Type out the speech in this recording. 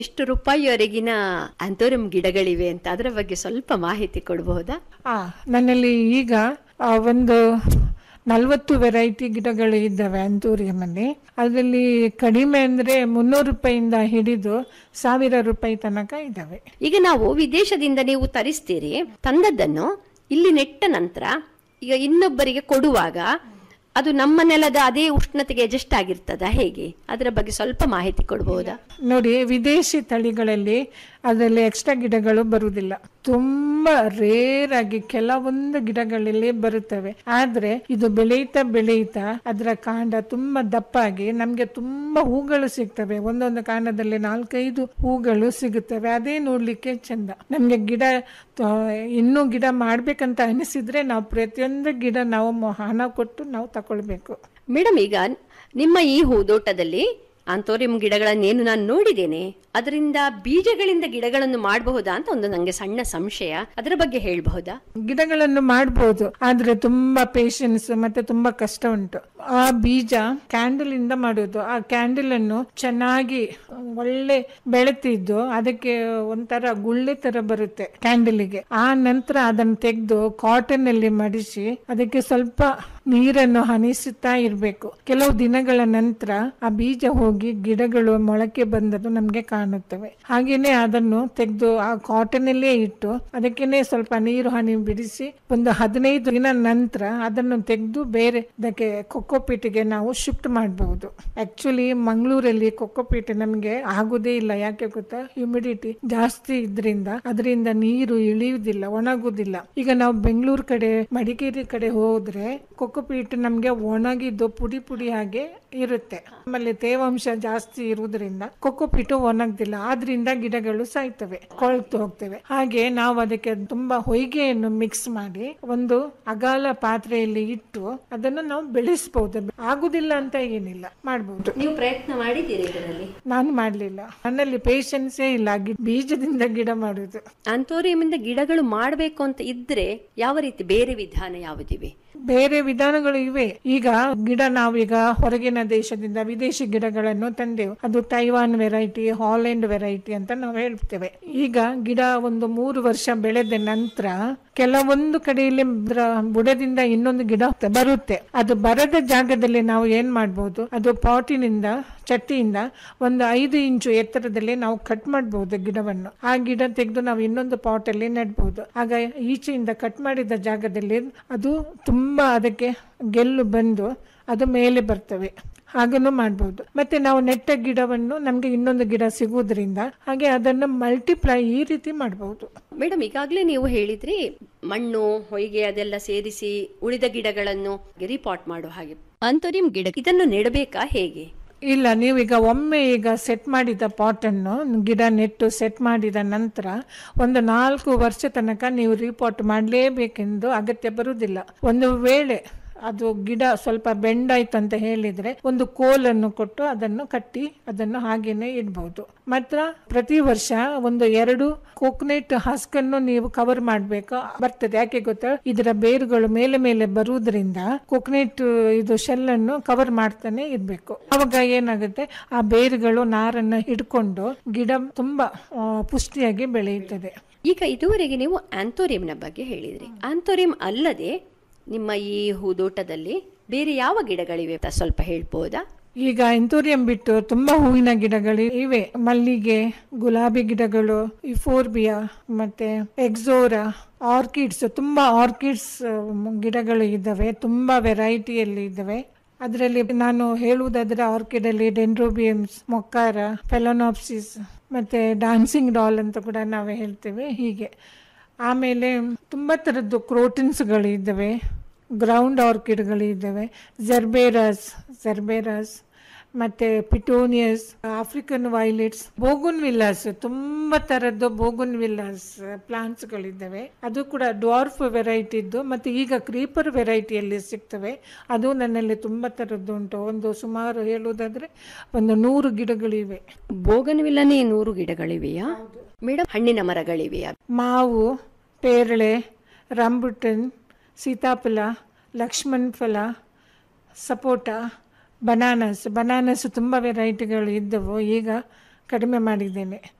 ಇಷ್ಟು ರೂಪಾಯಿವರೆಗಿನ ಆಂಥೋರಿಯಂ ಗಿಡಗಳಿವೆ ಅಂತ ಅದರ ಬಗ್ಗೆ ಸ್ವಲ್ಪ ಮಾಹಿತಿ ಕೊಡಬಹುದಾ ಆ ನನ್ನಲ್ಲಿ ಈಗ ಆ, ಒಂದು ನಲವತ್ತು ವೆರೈಟಿ ಗಿಡಗಳು ಇದ್ದಾವೆ ಅಂತೂರಿಯಮಲ್ಲಿ ಅದರಲ್ಲಿ ಕಡಿಮೆ ಅಂದರೆ ಮುನ್ನೂರು ರೂಪಾಯಿಂದ ಹಿಡಿದು ಸಾವಿರ ರೂಪಾಯಿ ತನಕ ಇದ್ದಾವೆ ಈಗ ನಾವು ವಿದೇಶದಿಂದ ನೀವು ತರಿಸ್ತೀರಿ ತಂದದ್ದನ್ನು ಇಲ್ಲಿ ನೆಟ್ಟ ನಂತರ ಈಗ ಇನ್ನೊಬ್ಬರಿಗೆ ಕೊಡುವಾಗ ಅದು ನಮ್ಮ ನೆಲದ ಅದೇ ಉಷ್ಣತೆಗೆ ಅಡ್ಜಸ್ಟ್ ಆಗಿರ್ತದ ಹೇಗೆ ಅದರ ಬಗ್ಗೆ ಸ್ವಲ್ಪ ಮಾಹಿತಿ ಕೊಡಬಹುದಾ ನೋಡಿ ವಿದೇಶಿ ತಳಿಗಳಲ್ಲಿ ಅದರಲ್ಲಿ ಎಕ್ಸ್ಟ್ರಾ ಗಿಡಗಳು ಬರುವುದಿಲ್ಲ ತುಂಬಾ ರೇರ್ ಆಗಿ ಕೆಲವೊಂದು ಗಿಡಗಳಲ್ಲಿ ಬರುತ್ತವೆ ಆದ್ರೆ ಇದು ಬೆಳೆಯುತ್ತಾ ಬೆಳೆಯುತ್ತಾ ಅದರ ಕಾಂಡ ತುಂಬಾ ದಪ್ಪಾಗಿ ನಮ್ಗೆ ತುಂಬಾ ಹೂಗಳು ಸಿಗ್ತವೆ ಒಂದೊಂದು ಕಾಂಡದಲ್ಲಿ ನಾಲ್ಕೈದು ಹೂಗಳು ಸಿಗುತ್ತವೆ ಅದೇ ನೋಡ್ಲಿಕ್ಕೆ ಚಂದ ನಮ್ಗೆ ಗಿಡ ಆ, ಇನ್ನೂ ಗಿಡ ಮಾಡ್ಬೇಕಂತ ಅನಿಸಿದ್ರೆ ನಾವು ಪ್ರತಿಯೊಂದು ಗಿಡ ನಾವು ಮ- ಹಣ ಕೊಟ್ಟು ನಾವು ತಕೊಳ್ಬೇಕು ಮೇಡಮ್ ಈಗ ನಿಮ್ಮ ಈ ಹೂದೋಟದಲ್ಲಿ ಆಂಥೋರಿಯಂ ಗಿಡಗಳನ್ನೇನು ನಾನು ನೋಡಿದ್ದೇನೆ ಅದರಿಂದ ಬೀಜಗಳಿಂದ ಗಿಡಗಳನ್ನು ಮಾಡಬಹುದಾ ಅಂತ ಒಂದು ನಂಗೆ ಸಣ್ಣ ಸಂಶಯ ಅದರ ಬಗ್ಗೆ ಹೇಳಬಹುದಾ ಗಿಡಗಳನ್ನು ಮಾಡ್ಬೋದು ಆದ್ರೆ ತುಂಬಾ ಪೇಶನ್ಸ್ ಮತ್ತೆ ತುಂಬಾ ಕಷ್ಟ ಉಂಟು ಆ ಬೀಜ ಕ್ಯಾಂಡಲ್ ಇಂದ ಮಾಡೋದು ಆ ಕ್ಯಾಂಡಲ್ ಅನ್ನು ಚೆನ್ನಾಗಿ ಒಳ್ಳೆ ಬೆಳೆತಿದ್ದು ಅದಕ್ಕೆ ಒಂಥರ ಗುಳ್ಳೆ ತರ ಬರುತ್ತೆ ಕ್ಯಾಂಡಲಿಗೆ ಆ ನಂತರ ಅದನ್ನು ತೆಗೆದು ಕಾಟನ್ ಅಲ್ಲಿ ಮಡಿಸಿ ಅದಕ್ಕೆ ಸ್ವಲ್ಪ ನೀರನ್ನು ಹನಿಸುತ್ತಾ ಇರಬೇಕು ಕೆಲವು ದಿನಗಳ ನಂತರ ಆ ಬೀಜ ಹೋಗಿ ಗಿಡಗಳು ಮೊಳಕೆ ಬಂದದ್ದು ನಮ್ಗೆ ಕಾಣುತ್ತವೆ ಹಾಗೇನೆ ಅದನ್ನು ತೆಗೆದು ಆ ಕಾಟನ್ ಅಲ್ಲೇ ಇಟ್ಟು ಅದಕ್ಕೇನೆ ಸ್ವಲ್ಪ ನೀರು ಹನಿ ಬಿಡಿಸಿ ಒಂದು ಹದಿನೈದು ದಿನ ನಂತರ ಅದನ್ನು ತೆಗೆದು ಬೇರೆ ಅದಕ್ಕೆ ಕೊಕ್ಕೋಪೀಟಿಗೆ ನಾವು ಶಿಫ್ಟ್ ಮಾಡಬಹುದು ಆಕ್ಚುಲಿ ಮಂಗಳೂರಲ್ಲಿ ಕೊಕ್ಕೋಪೀಟ್ ನಮಗೆ ಆಗುದೇ ಇಲ್ಲ ಯಾಕೆ ಗೊತ್ತಾ ಹ್ಯುಮಿಡಿಟಿ ಜಾಸ್ತಿ ಇದ್ರಿಂದ ಅದರಿಂದ ನೀರು ಇಳಿಯುವುದಿಲ್ಲ ಒಣಗುದಿಲ್ಲ ಈಗ ನಾವು ಬೆಂಗಳೂರು ಕಡೆ ಮಡಿಕೇರಿ ಕಡೆ ಹೋದ್ರೆ ಕೊಕ್ಕೋಪೀಟ್ ನಮ್ಗೆ ಒಣಗಿದ್ದು ಪುಡಿ ಪುಡಿ ಹಾಗೆ ಇರುತ್ತೆ ಆಮೇಲೆ ತೇವಾಂಶ ಜಾಸ್ತಿ ಇರುವುದರಿಂದ ಕೊಕ್ಕೋಪೀಟು ಒಣಗ್ದಿಲ್ಲ ಆದ್ರಿಂದ ಗಿಡಗಳು ಸಾಯ್ತವೆ ಕೊಳ್ತು ಹೋಗ್ತವೆ ಹಾಗೆ ನಾವು ಅದಕ್ಕೆ ತುಂಬಾ ಹೊಯ್ಗೆಯನ್ನು ಮಿಕ್ಸ್ ಮಾಡಿ ಒಂದು ಅಗಾಲ ಪಾತ್ರೆಯಲ್ಲಿ ಇಟ್ಟು ಅದನ್ನು ನಾವು ಬೆಳೆಸಬಹುದು ಆಗುದಿಲ್ಲ ಅಂತ ಏನಿಲ್ಲ ಮಾಡಬಹುದು ನೀವು ಪ್ರಯತ್ನ ಮಾಡಿದ್ದೀರಿ ಇದರಲ್ಲಿ ನಾನು ಮಾಡ್ಲಿಲ್ಲ ನನ್ನಲ್ಲಿ ಪೇಶನ್ಸೇ ಇಲ್ಲ ಗಿ- ಬೀಜದಿಂದ ಗಿಡ ಮಾಡುದು ಆಂಥೋರಿಯಂನಿಂದ ಗಿಡಗಳು ಮಾಡಬೇಕು ಅಂತ ಇದ್ರೆ ಯಾವ ರೀತಿ ಬೇರೆ ವಿಧಾನ ಯಾವುದಿವೆ ಬೇರೆ ವಿಧಾನಗಳು ಇವೆ ಈಗ ಗಿಡ ನಾವೀಗ ಹೊರಗಿನ ದೇಶದಿಂದ ವಿದೇಶಿ ಗಿಡಗಳನ್ನು ತಂದೆವು ಅದು ತೈವಾನ್ ವೆರೈಟಿ ಹಾಲೆಂಡ್ ವೆರೈಟಿ ಅಂತ ನಾವು ಹೇಳ್ತೇವೆ ಈಗ ಗಿಡ ಒಂದು ಮೂರು ವರ್ಷ ಬೆಳೆದ ನಂತರ ಕೆಲವೊಂದು ಕಡೆಯಲ್ಲಿ ಅದರ ಬುಡದಿಂದ ಇನ್ನೊಂದು ಗಿಡ ಬರುತ್ತೆ ಅದು ಬರದ ಜಾಗದಲ್ಲಿ ನಾವು ಏನ್ ಮಾಡ್ಬೋದು ಅದು ಪಾಟಿನಿಂದ ಚಟ್ಟಿಯಿಂದ ಒಂದು ಐದು ಇಂಚು ಎತ್ತರದಲ್ಲಿ ನಾವು ಕಟ್ ಮಾಡಬಹುದು ಗಿಡವನ್ನು ಆ ಗಿಡ ತೆಗೆದು ನಾವು ಇನ್ನೊಂದು ಪಾಟ್ ಅಲ್ಲಿ ನೆಡ್ಬಹುದು ಆಗ ಈಚೆಯಿಂದ ಕಟ್ ಮಾಡಿದ ಜಾಗದಲ್ಲಿ ಅದು ತುಂಬಾ ಅದಕ್ಕೆ ಗೆಲ್ಲು ಬಂದು ಅದು ಮೇಲೆ ಬರ್ತವೆ ಹಾಗನ್ನು ಮಾಡ್ಬೋದು ಮತ್ತೆ ನಾವು ನೆಟ್ಟ ಗಿಡವನ್ನು ನಮ್ಗೆ ಇನ್ನೊಂದು ಗಿಡ ಸಿಗುವುದರಿಂದ ಹಾಗೆ ಅದನ್ನು ಮಲ್ಟಿಪ್ಲೈ ಈ ರೀತಿ ಮಾಡಬಹುದು ಮೇಡಮ್ ಈಗಾಗಲೇ ನೀವು ಹೇಳಿದ್ರಿ ಮಣ್ಣು ಹೊಯ್ಗೆ ಅದೆಲ್ಲ ಸೇರಿಸಿ ಉಳಿದ ಗಿಡಗಳನ್ನು ರಿಪಾಟ್ ಮಾಡೋ ಹಾಗೆ ಆಂಥೋರಿಯಂ ಗಿಡ ಇದನ್ನು ನೆಡಬೇಕಾ ಹೇಗೆ ಇಲ್ಲ ನೀವೀಗ ಒಮ್ಮೆ ಈಗ ಸೆಟ್ ಮಾಡಿದ ಪಾಟನ್ನು ಗಿಡ ನೆಟ್ಟು ಸೆಟ್ ಮಾಡಿದ ನಂತರ ಒಂದು ನಾಲ್ಕು ವರ್ಷ ತನಕ ನೀವು ರೀಪಾಟ್ ಮಾಡಲೇಬೇಕೆಂದು ಅಗತ್ಯ ಬರುವುದಿಲ್ಲ ಒಂದು ವೇಳೆ ಅದು ಗಿಡ ಸ್ವಲ್ಪ ಬೆಂಡಾಯ್ತು ಅಂತ ಹೇಳಿದ್ರೆ ಒಂದು ಕೋಲನ್ನು ಕೊಟ್ಟು ಅದನ್ನು ಕಟ್ಟಿ ಅದನ್ನು ಹಾಗೇನೆ ಇಡ್ಬಹುದು ಮಾತ್ರ ಪ್ರತಿ ವರ್ಷ ಒಂದು ಎರಡು ಕೋಕೋನೆಟ್ ಹಸ್ಕನ್ನು ನೀವು ಕವರ್ ಮಾಡಬೇಕು ಬರ್ತದೆ ಯಾಕೆ ಗೊತ್ತಾ ಇದರ ಬೇರುಗಳು ಮೇಲೆ ಮೇಲೆ ಬರುವುದರಿಂದ ಕೋಕೋನೆಟ್ ಇದು ಶೆಲ್ ಅನ್ನು ಕವರ್ ಮಾಡ್ತಾನೆ ಇರ್ಬೇಕು ಅವಾಗ ಏನಾಗುತ್ತೆ ಆ ಬೇರುಗಳು ನಾರನ್ನ ಹಿಡ್ಕೊಂಡು ಗಿಡ ತುಂಬಾ ಆ, ಪುಷ್ಟಿಯಾಗಿ ಬೆಳೆಯುತ್ತದೆ ಈಗ ಇದುವರೆಗೆ ನೀವು ಆಂಥೋರಿಯಂನ ಬಗ್ಗೆ ಹೇಳಿದ್ರಿ ಆಂಥೋರಿಯಂ ಅಲ್ಲದೆ ನಿಮ್ಮ ಈ ಹೂದೋಟದಲ್ಲಿ ಬೇರೆ ಯಾವ ಗಿಡಗಳಿವೆ ಅಂತ ಸ್ವಲ್ಪ ಹೇಳ್ಬೋದಾ ಈಗ ಎಂತೋರಿಯಂ ಬಿಟ್ಟು ತುಂಬಾ ಹೂವಿನ ಗಿಡಗಳು ಇವೆ ಮಲ್ಲಿಗೆ ಗುಲಾಬಿ ಗಿಡಗಳು ಇಫೋರ್ಬಿಯಾ ಮತ್ತೆ ಎಕ್ಸೋರಾ ಆರ್ಕಿಡ್ಸ್ ತುಂಬಾ ಆರ್ಕಿಡ್ಸ್ ಗಿಡಗಳು ಇದ್ದಾವೆ ತುಂಬಾ ವೆರೈಟಿಯಲ್ಲಿ ಇದ್ದಾವೆ ಅದರಲ್ಲಿ ನಾನು ಹೇಳುವುದಾದ್ರೆ ಆರ್ಕಿಡ್ ಅಲ್ಲಿ ಡೆಂಡ್ರೋಬಿಯಮ್ಸ್ ಮೊಕ್ಕಾರ ಫೆಲೋನಾಪ್ಸಿಸ್ ಮತ್ತೆ ಡಾನ್ಸಿಂಗ್ ಡಾಲ್ ಅಂತ ಕೂಡ ನಾವು ಹೇಳ್ತೇವೆ ಹೀಗೆ ಆಮೇಲೆ ತುಂಬ ಥರದ್ದು ಕ್ರೋಟಿನ್ಸ್ಗಳು ಇದ್ದಾವೆ ಗ್ರೌಂಡ್ ಆರ್ಕಿಡ್ಗಳು ಇದ್ದಾವೆ ಜರ್ಬೇರಸ್ ಜರ್ಬೇರಸ್ ಮತ್ತೆ petunias African violets bougainvilleas ತುಂಬ ಥರದ್ದು ಬೋಗುನ್ ವಿಲ್ಲಾಸ್ ಪ್ಲಾಂಟ್ಸ್ಗಳಿದ್ದಾವೆ ಅದು ಕೂಡ ಡ್ವಾರ್ಫ್ ವೆರೈಟಿ ಇದ್ದು ಮತ್ತೆ ಈಗ ಕ್ರೀಪರ್ ವೆರೈಟಿಯಲ್ಲಿ ಸಿಗ್ತವೆ ಅದು ನನ್ನಲ್ಲಿ ತುಂಬ ಥರದ್ದು ಉಂಟು ಒಂದು ಸುಮಾರು ಹೇಳುವುದಾದ್ರೆ ಒಂದು ನೂರು ಗಿಡಗಳಿವೆ ಬೋಗನ್ವಿಲ್ಲನೇ ನೂರು ಗಿಡಗಳಿವೆಯಾ ಮೇಡಮ್ ಹಣ್ಣಿನ ಮರಗಳಿವೆಯಾ ಮಾವು ಪೇರಳೆ ರಂಬುಟನ್ ಸೀತಾಫಲ ಲಕ್ಷ್ಮಣ್ ಫಲ ಸಪೋಟ ಬನಾನಸ್ ಬನಾನಸ್ ತುಂಬ ವೆರೈಟಿಗಳು ಇದ್ದವು ಈಗ ಕಡಿಮೆ ಮಾಡಿದ್ದೇನೆ